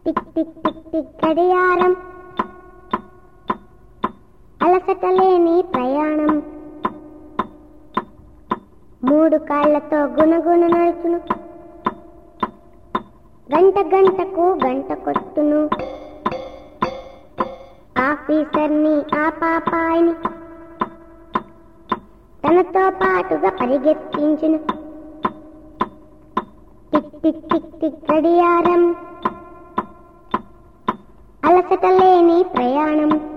tick tick tick tick గడియారం అలసట లేని ప్రయాణం మూడు కాళ్లతో గుణగుణ నడుచును గంట గంటకు గంట కొట్టును ఆఫీసర్ని ఆ పాపాయిని తనతో పాటుగా పరిగెత్తించును టిక్ టిక్ టిక్ టిక్ గడియారం అలసట లేని ప్రయాణం